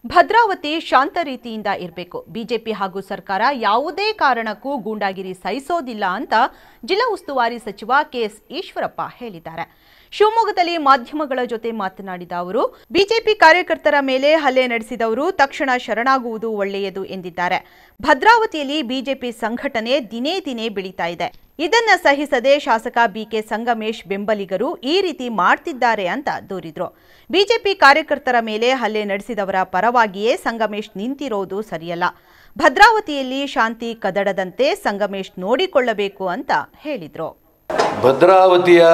ಭದ್ರಾವತಿ ಶಾಂತ ರೀತಿಯಿಂದ ಇರಬೇಕು ಬಿಜೆಪಿ ಹಾಗೂ ಸರ್ಕಾರ ಯಾವುದೇ ಕಾರಣಕ್ಕೂ ಗೂಂಡಾಗಿರಿ ಸಹಿಸೋದಿಲ್ಲ ಅಂತ ಜಿಲ್ಲಾ ಉಸ್ತುವಾರಿ ಸಚಿವ ಕೆಎಸ್ ಈಶ್ವರಪ್ಪ ಹೇಳಿದ್ದಾರೆ ಶಿವಮೊಗ್ಗದಲ್ಲಿ ಮಾಧ್ಯಮಗಳ ಜೊತೆ ಮಾತನಾಡಿದ ಅವರು ಬಿಜೆಪಿ ಕಾರ್ಯಕರ್ತರ ಮೇಲೆ ಹಲ್ಲೆ ನಡೆಸಿದವರು ತಕ್ಷಣ ಶರಣಾಗುವುದು ಒಳ್ಳೆಯದು ಎಂದಿದ್ದಾರೆ ಭದ್ರಾವತಿಯಲ್ಲಿ ಬಿಜೆಪಿ ಸಂಘಟನೆ ದಿನೇ ದಿನೇ ಬೆಳೀತಾ ಇದೆ ಇದನ್ನ ಸಹಿಸದೆ ಶಾಸಕ ಬಿಕೆ ಸಂಗಮೇಶ್ ಬೆಂಬಲಿಗರು ಈ ರೀತಿ ಮಾಡ್ತಿದ್ದಾರೆ ಅಂತ ದೂರಿದ್ರು ಬಿಜೆಪಿ ಕಾರ್ಯಕರ್ತರ ಮೇಲೆ ಹಲ್ಲೆ ನಡೆಸಿದವರ ಪರವಾಗಿಯೇ ಸಂಗಮೇಶ್ ನಿಂತಿರೋದು ಸರಿಯಲ್ಲ ಭದ್ರಾವತಿಯಲ್ಲಿ ಶಾಂತಿ ಕದಡದಂತೆ ಸಂಗಮೇಶ್ ನೋಡಿಕೊಳ್ಳಬೇಕು ಅಂತ ಹೇಳಿದ್ರು ಭದ್ರಾವತಿಯ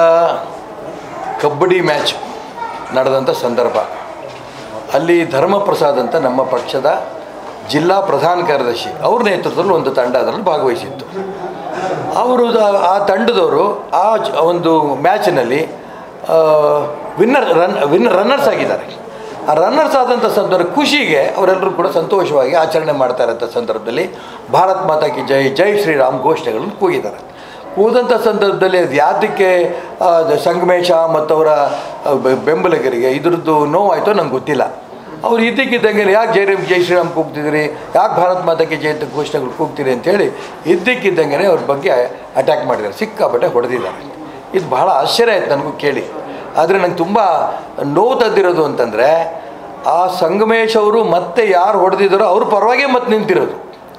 ಕಬಡ್ಡಿ ಮ್ಯಾಚ್ ನಡೆದಂಥ ಸಂದರ್ಭ ಅಲ್ಲಿ ಧರ್ಮಪ್ರಸಾದ್ ಅಂತ ನಮ್ಮ ಪಕ್ಷದ ಜಿಲ್ಲಾ ಪ್ರಧಾನ ಕಾರ್ಯದರ್ಶಿ ಅವ್ರ ನೇತೃತ್ವದಲ್ಲಿ ಒಂದು ತಂಡ ಅದರಲ್ಲಿ ಭಾಗವಹಿಸಿತ್ತು ಅವರು ದ- ಆ ತಂಡದವರು ಆ ಜ- ಒಂದು ಮ್ಯಾಚಿನಲ್ಲಿ ವಿನ್ನರ್ ರನ್ ವಿನ್ ರನ್ನರ್ಸ್ ಆಗಿದ್ದಾರೆ ಆ ರನ್ನರ್ಸ್ ಆದಂಥ ಸಂದರ್ಭ ಖುಷಿಗೆ ಅವರೆಲ್ಲರೂ ಕೂಡ ಸಂತೋಷವಾಗಿ ಆಚರಣೆ ಮಾಡ್ತಾ ಇರೋಂಥ ಸಂದರ್ಭದಲ್ಲಿ ಭಾರತ್ ಮಾತಾ ಕಿ ಜೈ ಜೈ ಶ್ರೀರಾಮ್ ಘೋಷಣೆಗಳನ್ನು ಕೂಗಿದ್ದಾರೆ ಕೂದಂಥ ಸಂದರ್ಭದಲ್ಲಿ ಅದು ಯಾತಕ್ಕೆ ಆ, ದ- ಸಂಗಮೇಶ ಮತ್ತು ಅವರ ಆ, ಬೆ- ಬೆಂಬಲಿಗರಿಗೆ ಇದ್ರದ್ದು ನೋವಾಯಿತೋ ನಂಗೆ ಗೊತ್ತಿಲ್ಲ ಅವ್ರು ಇದ್ದಕ್ಕಿದ್ದಂಗೆ ಯಾಕೆ ಜೈ ರಾಮ್ ಜೈ ಶ್ರೀರಾಮ್ ಕೂಗ್ತಿದ್ದೀರಿ ಯಾಕೆ ಭಾರತ್ ಮಾತಾಕ್ಕೆ ಜೈ ಅಂತ ಘೋಷಣೆಗಳು ಕೂಗ್ತೀರಿ ಅಂತೇಳಿ ಇದ್ದಕ್ಕಿದ್ದಂಗೆ ಅವ್ರ ಬಗ್ಗೆ ಅಟ್ಯಾಕ್ ಮಾಡಿದ್ದಾರೆ ಸಿಕ್ಕಾಪಟ್ಟೆ ಹೊಡೆದಿದ್ದಾರೆ ಇದು ಬಹಳ ಆಶ್ಚರ್ಯ ಆಯ್ತು ನನಗೂ ಕೇಳಿ ಆದರೆ ನಂಗೆ ತುಂಬ ನೋವು ತಂದಿರೋದು ಅಂತಂದರೆ ಆ ಸಂಗಮೇಶ್ ಅವರು ಮತ್ತೆ ಯಾರು ಹೊಡೆದಿದ್ದಾರೋ ಅವ್ರ ಪರವಾಗೇ ಮತ್ತೆ ನಿಂತಿರೋದು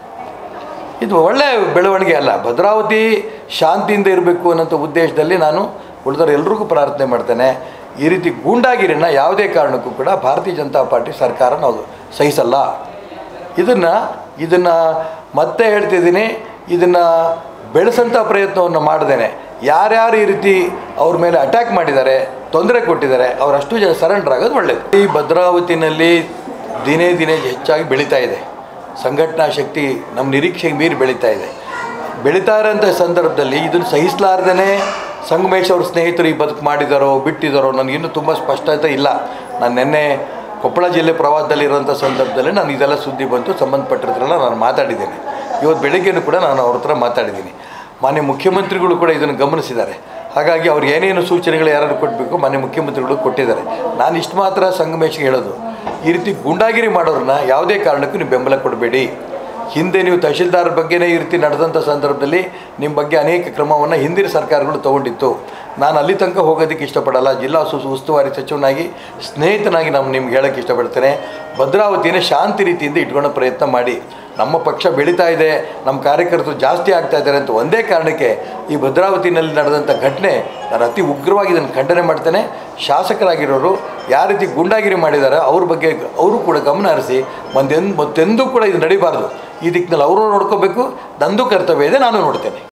ಇದು ಒಳ್ಳೆಯ ಬೆಳವಣಿಗೆ ಅಲ್ಲ ಭದ್ರಾವತಿ ಶಾಂತಿಯಿಂದ ಇರಬೇಕು ಅನ್ನೋಂಥ ಉದ್ದೇಶದಲ್ಲಿ ನಾನು ಉಳಿದವರು ಎಲ್ರಿಗೂ ಪ್ರಾರ್ಥನೆ ಮಾಡ್ತೇನೆ ಈ ರೀತಿ ಗೂಂಡಾಗಿರಿನ ಯಾವುದೇ ಕಾರಣಕ್ಕೂ ಕೂಡ ಭಾರತೀಯ ಜನತಾ ಪಾರ್ಟಿ ಸರ್ಕಾರ ನಾವು ಸಹಿಸಲ್ಲ ಇದನ್ನು ಇದನ್ನು ಮತ್ತೆ ಹೇಳ್ತಿದ್ದೀನಿ ಇದನ್ನು ಬೆಳೆಸಂಥ ಪ್ರಯತ್ನವನ್ನು ಮಾಡ್ದೇನೆ ಯಾರ್ಯಾರು ಈ ರೀತಿ ಅವ್ರ ಮೇಲೆ ಅಟ್ಯಾಕ್ ಮಾಡಿದ್ದಾರೆ ತೊಂದರೆ ಕೊಟ್ಟಿದ್ದಾರೆ ಅವರಷ್ಟು ಜನ ಸರೆಂಡರ್ ಆಗೋದು ಒಳ್ಳೆಯದು ಈ ಭದ್ರಾವತಿನಲ್ಲಿ ದಿನೇ ದಿನೇ ಹೆಚ್ಚಾಗಿ ಬೆಳೀತಾ ಇದೆ ಸಂಘಟನಾ ಶಕ್ತಿ ನಮ್ಮ ನಿರೀಕ್ಷೆಗೆ ಮೀರಿ ಬೆಳೀತಾ ಇದೆ ಬೆಳೀತಾ ಇರೋಂಥ ಸಂದರ್ಭದಲ್ಲಿ ಇದನ್ನು ಸಹಿಸಲಾರ್ದೇ ಸಂಗಮೇಶ್ ಅವ್ರ ಸ್ನೇಹಿತರು ಈ ಬದುಕು ಮಾಡಿದಾರೋ ಬಿಟ್ಟಿದ್ದಾರೋ ನನಗಿನ್ನೂ ತುಂಬ ಸ್ಪಷ್ಟತೆ ಇಲ್ಲ ನಾನು ನಿನ್ನೆ ಕೊಪ್ಪಳ ಜಿಲ್ಲೆ ಪ್ರವಾಸದಲ್ಲಿರೋಂಥ ಸಂದರ್ಭದಲ್ಲಿ ನಾನು ಇದೆಲ್ಲ ಸುದ್ದಿ ಬಂತು ಸಂಬಂಧಪಟ್ಟಿರೋದ್ರೆಲ್ಲ ನಾನು ಮಾತಾಡಿದ್ದೇನೆ ಇವತ್ತು ಬೆಳಗ್ಗೆನೂ ಕೂಡ ನಾನು ಅವ್ರ ಹತ್ರ ಮಾತಾಡಿದ್ದೀನಿ ಮಾನ್ಯ ಮುಖ್ಯಮಂತ್ರಿಗಳು ಕೂಡ ಇದನ್ನು ಗಮನಿಸಿದ್ದಾರೆ ಹಾಗಾಗಿ ಅವ್ರು ಏನೇನು ಸೂಚನೆಗಳು ಯಾರು ಕೊಡಬೇಕು ಮಾನ್ಯ ಮುಖ್ಯಮಂತ್ರಿಗಳು ಕೊಟ್ಟಿದ್ದಾರೆ ನಾನು ಇಷ್ಟು ಮಾತ್ರ ಸಂಗಮೇಶ್ಗೆ ಹೇಳೋದು ಈ ರೀತಿ ಗುಂಡಾಗಿರಿ ಮಾಡೋರನ್ನ ಯಾವುದೇ ಕಾರಣಕ್ಕೂ ನೀವು ಬೆಂಬಲ ಕೊಡಬೇಡಿ ಹಿಂದೆ ನೀವು ತಹಶೀಲ್ದಾರ್ ಬಗ್ಗೆನೇ ಈ ರೀತಿ ನಡೆದಂಥ ಸಂದರ್ಭದಲ್ಲಿ ನಿಮ್ಮ ಬಗ್ಗೆ ಅನೇಕ ಕ್ರಮವನ್ನು ಹಿಂದಿನ ಸರ್ಕಾರಗಳು ತಗೊಂಡಿತ್ತು ನಾನು ಅಲ್ಲಿ ತನಕ ಹೋಗೋದಕ್ಕೆ ಇಷ್ಟಪಡಲ್ಲ ಜಿಲ್ಲಾ ಸು ಉಸ್ತುವಾರಿ ಸಚಿವನಾಗಿ ಸ್ನೇಹಿತನಾಗಿ ನಾನು ನಿಮ್ಗೆ ಹೇಳೋಕ್ಕೆ ಇಷ್ಟಪಡ್ತೇನೆ ಭದ್ರಾವತಿಯನ್ನು ಶಾಂತಿ ರೀತಿಯಿಂದ ಇಟ್ಕೊಳ್ಳೋ ಪ್ರಯತ್ನ ಮಾಡಿ ನಮ್ಮ ಪಕ್ಷ ಬೆಳೀತಾ ಇದೆ ನಮ್ಮ ಕಾರ್ಯಕರ್ತರು ಜಾಸ್ತಿ ಆಗ್ತಾ ಇದ್ದಾರೆ ಅಂತ ಒಂದೇ ಕಾರಣಕ್ಕೆ ಈ ಭದ್ರಾವತಿನಲ್ಲಿ ನಡೆದಂಥ ಘಟನೆ ನಾನು ಅತಿ ಉಗ್ರವಾಗಿ ಇದನ್ನು ಖಂಡನೆ ಮಾಡ್ತೇನೆ ಶಾಸಕರಾಗಿರೋರು ಯಾವ ರೀತಿ ಗುಂಡಾಗಿರಿ ಮಾಡಿದ್ದಾರೆ ಅವ್ರ ಬಗ್ಗೆ ಅವರು ಕೂಡ ಗಮನ ಹರಿಸಿ ಒಂದೆಂದು ಮತ್ತೆಂದೂ ಕೂಡ ಇದು ನಡಿಬಾರ್ದು ಈ ದಿಕ್ಕಿನಲ್ಲಿ ಅವರು ನೋಡ್ಕೋಬೇಕು ನಂದು ಕರ್ತವ್ಯ ಇದೆ ನಾನು ನೋಡ್ತೇನೆ